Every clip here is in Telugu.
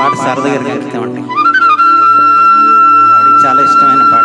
పాట శారద గారికి అంకితమండి ఆవిడకి చాలా ఇష్టమైన పాట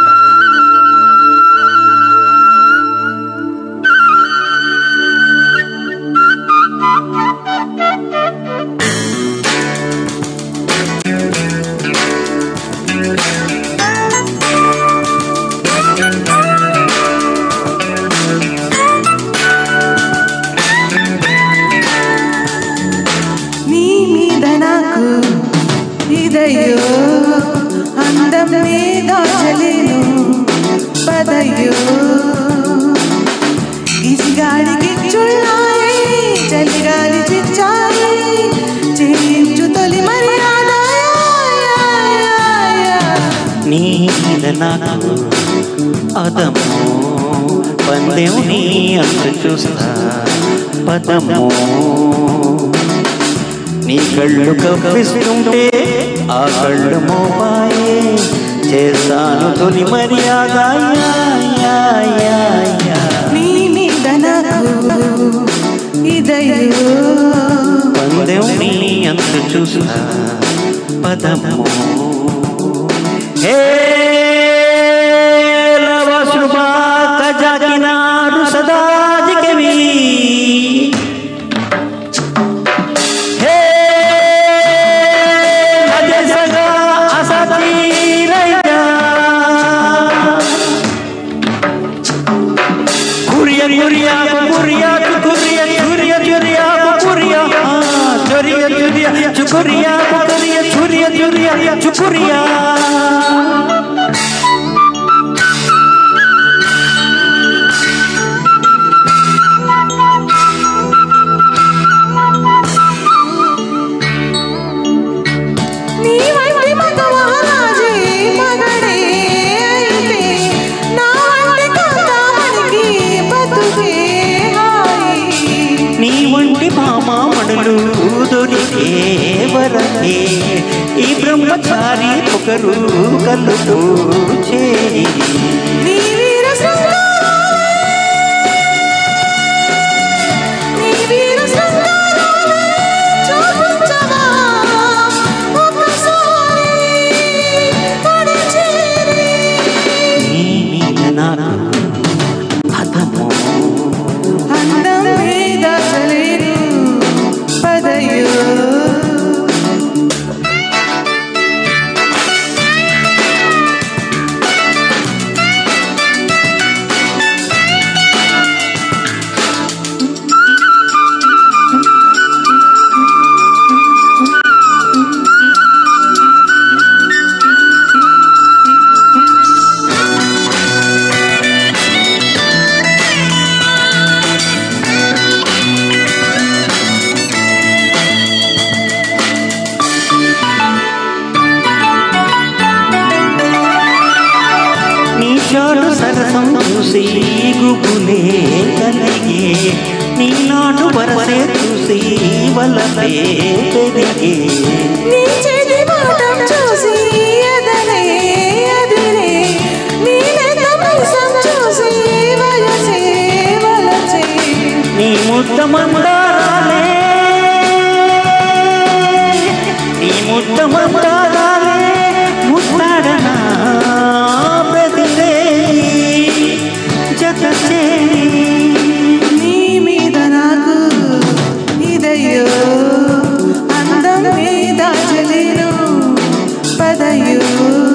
నీ మీద నాకు ఇదయ్యో అందం మీద చలేను పదయ్యో ఇసిగాడికి చుళ్ళాయి చలిగాలి చిచ్చాయి చేయించు తొలి మర్యాద నీ మీద నాకు అదము పందెం నీ అంత చూస్తా పదము నీ కళ్ళు కప్పిస్తుంటే ఆ కళ్ళు మోపాయే చేస్తాను తొలి మర్యాద యా, యా, యా, యా. నీ మీద నాకు ఇదయ్యో పందెం నీ అంత చూస్తా పదము హే లవశుభా కజాకినాడు సదాజికవి హే లజసగా అసతీరయ్యా కురియా కురియా కురియా కురియా కురియా కురియా కురియా చురియా చురియా చుకురియా కురియా చురియా చురియా చుకురియా నీ వంటి మగవారాజే మగడే అయితే నా వంటి కాంతామణికి బతుకే హాయి నీ వంటి మామామణులు దొరికే వరకే ఈ బ్రహ్మచారి ఒకరు కలుపు చేరి నీ వీర శృంగారాలే నీ వీర శృంగారాలే చూపించవా ఒకసారి పడి చేరి నీ మీద నాకు అదము అందం మీద చలేను పదయో నీ చాటు సరసం చూసి గుబులే కలిగే నీ నాటు వరసే చూసి వలపే పెరిగే నీ చేతి మాటం చూసి ఎదరే ఎదిరే నీ లేత మీసం చూసి వయసే వలచే నీ ముద్ద మందారాలే నీ ముద్ద మందారాలే ముద్దాడనా బెదిరే జత చేరి నీ మీద నాకు ఇదయ్యో అందం మీద చలేను పదయో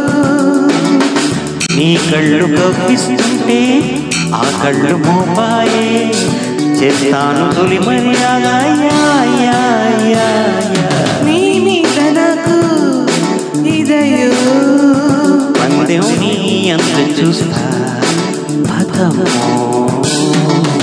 నీ కళ్ళు కప్పిస్తుంటే ఆ కళ్ళు మోపాయే చేస్తాను తొలి మర్యాద యా, యా, యా, యా. నీ మీద నాకు ఇదయ్యో పందెం నీ అంత చూస్తా పదము